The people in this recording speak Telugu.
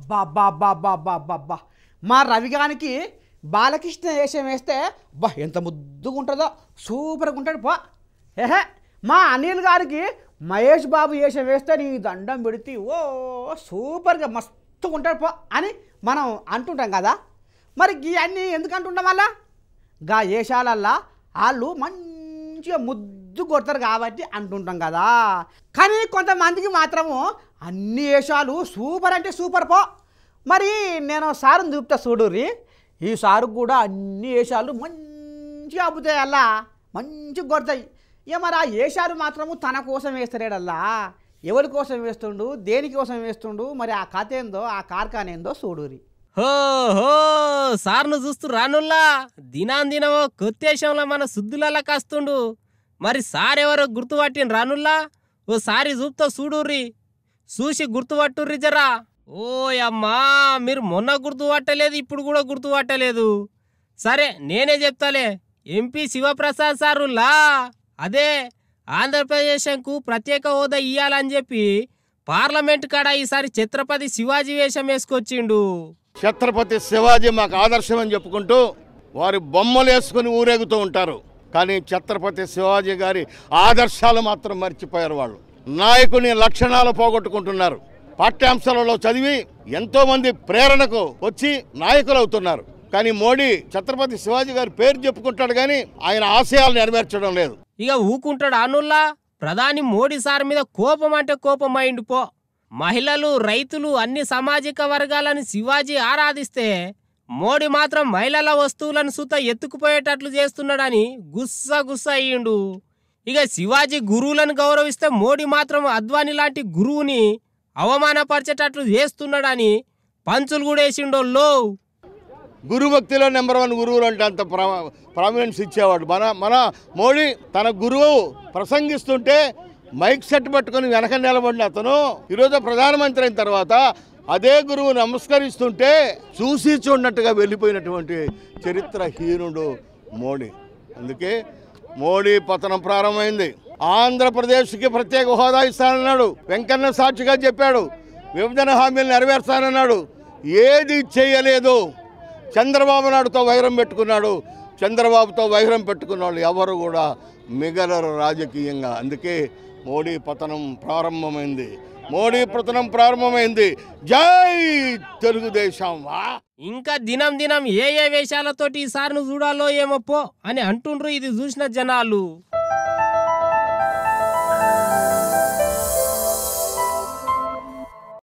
అబ్బా అబ్బా అబ్బా అబ్బా అబ్బా అబ్బా అబ్బా మా రవిగానికి బాలకృష్ణ వేషం వేస్తే బా ఎంత ముద్దుగా ఉంటుందో సూపర్గా ఉంటాడు పో ఏహే మా అనిల్ గారికి మహేష్ బాబు వేషం వేస్తే నీ దండం పెడితే ఓ సూపర్గా మస్తుగా ఉంటాడు పో అని మనం అంటుంటాం కదా మరి ఇవన్నీ ఎందుకు అంటుంటాం మళ్ళా గా వేషాలల్లా వాళ్ళు మంచిగా ముద్దు కొడతారు కాబట్టి అంటుంటాం కదా కానీ కొంతమందికి మాత్రము అన్ని వేషాలు సూపర్ అంటే సూపర్ పో మరి నేను సారుని చూపుతా చూడుర్రి ఈ సారు కూడా అన్ని వేషాలు మంచిగా అబ్బుతాయి అలా మంచిగా కొడతాయి ఇక మరి ఆ వేషాలు మాత్రము తన కోసం వేస్తాడల్లా ఎవరి కోసం వేస్తుండు దేని కోసం వేస్తుండు మరి ఆ కథ ఏందో ఆ కార్ఖాన ఏందో చూడురి హో హో సార్ను చూస్తూ రానుల్లా దినాన్ దినమో కొత్తేశంలో మన శుద్ధులలా కాస్తుండు మరి సార్ ఎవరో గుర్తుపట్టిన రానుల్లా ఓ సారి చూపుతో చూడుర్రి చూసి గుర్తుపట్టుర్రి జరా ఓ అమ్మా మీరు మొన్న గుర్తుపట్టలేదు ఇప్పుడు కూడా గుర్తుపట్టలేదు సరే నేనే చెప్తాలే ఎంపీ శివప్రసాద్ సారులా అదే ఆంధ్రప్రదేశ్కు ప్రత్యేక హోదా ఇయ్యాలని చెప్పి పార్లమెంట్ కాడ ఈసారి ఛత్రపతి శివాజీ వేషం వేసుకొచ్చిండు ఛత్రపతి శివాజీ మాకు ఆదర్శం అని చెప్పుకుంటూ వారి బొమ్మలు వేసుకుని ఊరేగుతూ ఉంటారు కానీ ఛత్రపతి శివాజీ గారి ఆదర్శాలు మాత్రం మర్చిపోయారు వాళ్ళు నాయకుని లక్షణాలు పోగొట్టుకుంటున్నారు పాఠ్యాంశాలలో చదివి ఎంతో మంది ప్రేరణకు వచ్చి నాయకులు అవుతున్నారు కానీ మోడీ ఛత్రపతి శివాజీ గారి పేరు చెప్పుకుంటాడు కానీ ఆయన ఆశయాలు నెరవేర్చడం లేదు ఇక ఊకుంటాడు అనుల్లా ప్రధాని మోడీ సార్ మీద కోపం అంటే కోపం అయిండు పో మహిళలు రైతులు అన్ని సామాజిక వర్గాలను శివాజీ ఆరాధిస్తే మోడీ మాత్రం మహిళల వస్తువులను సుత ఎత్తుకుపోయేటట్లు చేస్తున్నాడని గుస్స గుస్స అయ్యిండు ఇక శివాజీ గురువులను గౌరవిస్తే మోడీ మాత్రం అద్వాని లాంటి గురువుని అవమానపరిచేటట్లు చేస్తున్నాడని పంచులు కూడా వేసిండోళ్ళు గురు భక్తిలో నెంబర్ వన్ గురువులు అంటే అంత ప్రా- ప్రామినెన్స్ ఇచ్చేవాడు మన మన మోడీ తన గురువు ప్రసంగిస్తుంటే మైక్ సెట్ పట్టుకొని వెనక నిలబడిన అతను ఈరోజు ప్రధానమంత్రి అయిన తర్వాత అదే గురువు నమస్కరిస్తుంటే చూసి చూడనట్టుగా వెళ్ళిపోయినటువంటి చరిత్రహీనుడు మోడీ అందుకే మోడీ పతనం ప్రారంభమైంది ఆంధ్రప్రదేశ్కి ప్రత్యేక హోదా ఇస్తానన్నాడు వెంకన్న సాక్షిగా చెప్పాడు విభజన హామీలు నెరవేర్స్తానన్నాడు ఏది చేయలేదు చంద్రబాబు నాయుడుతో వైరం పెట్టుకున్నాడు చంద్రబాబుతో వైరం పెట్టుకున్న వాళ్ళు ఎవరు కూడా మిగలరు రాజకీయంగా అందుకే మోడీ పతనం ప్రారంభమైంది మోడీ పతనం ప్రారంభమైంది జై తెలుగుదేశం వా ఇంకా దినం దినం ఏ ఏ వేషాలతోటి ఈసారి నువ్వు చూడాలో ఏమో పో అని అంటుండ్రు ఇది చూసిన జనాలు